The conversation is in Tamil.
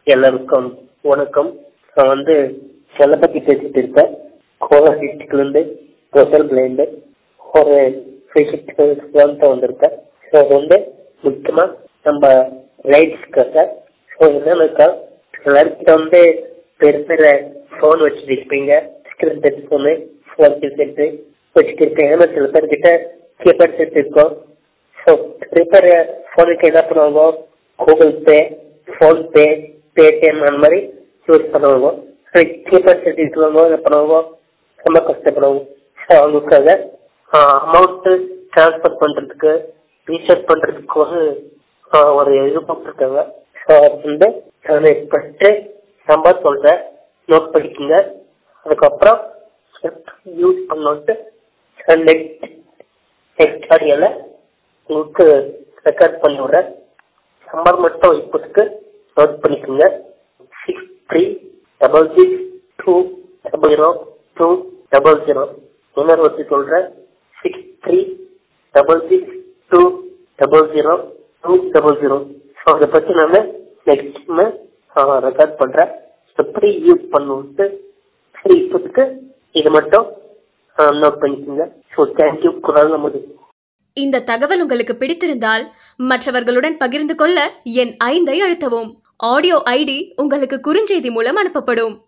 எல்லாருக்கும் வணக்கம் நான் வந்து செல்ல பத்தி பேசிட்டு இருக்கேன் கோலார் டிஸ்ட்ரிக்ட்ல இருந்து டோட்டல் பிளைண்டு ஒரு ஃபிசிக்ஸ் வந்திருக்கேன் ஸோ அது வந்து முக்கியமா நம்ம ரைட்ஸ்க்கு சார் ஸோ என்னன்னாக்கா எல்லாருக்கிட்ட வந்து பெரிய பெரிய ஃபோன் வச்சுருப்பீங்க screen touch phone phone set வச்சுட்டு இருப்பீங்க ஆனால் சில பேர்கிட்ட கீபேட் செட் இருக்கும் ஸோ ரிப்பேர் ஃபோனுக்கு என்ன பண்ணுவாங்க கூகுள் பே ஃபோன்பே பேடிஎம் அந்த மாதிரி யூஸ் பண்ணுவாங்க கீபேட் செட் இருக்கிறவங்க என்ன பண்ணுவாங்க ரொம்ப கஷ்டப்படுவாங்க ஸோ அவங்களுக்காக அமௌண்ட்டு ட்ரான்ஸ்ஃபர் பண்ணுறதுக்கு ரீசார்ஜ் பண்ணுறதுக்கு ஒரு ஆஹ், ஒரு இது போட்டிருக்காங்க ஸோ அது வந்து நான் ஃபஸ்ட்டு நம்பர் சொல்கிறேன் நோட் பண்ணிக்கோங்க அதுக்கப்புறம் யூஸ் பண்ணோன்ட்டு நெக்ஸ்ட் நெக்ஸ்ட் ஆடியோல உங்களுக்கு ரெக்கார்ட் பண்ணி விடுறேன் நம்பர் மட்டும் இப்போதுக்கு நோட் பண்ணிக்கோங்க six three double six two double zero two double zero இன்னொரு வச்சு சொல்கிறேன் six three double six two double zero two double zero so அதை பற்றி நான் நெக்ஸ்ட் ரெக்கார்ட் பண்ணுறேன் எப்படி யூஸ் பண்ணுன்ட்டு சரி இப்போதுக்கு இது மட்டும் நோட் பண்ணிக்கோங்க ஸோ தேங்க்யூ குரல் நமது இந்த தகவல் உங்களுக்கு பிடித்திருந்தால் மற்றவர்களுடன் பகிர்ந்து கொள்ள என் ஐந்தை அழுத்தவும் ஆடியோ ஐடி உங்களுக்கு குறுஞ்செய்தி மூலம் அனுப்பப்படும்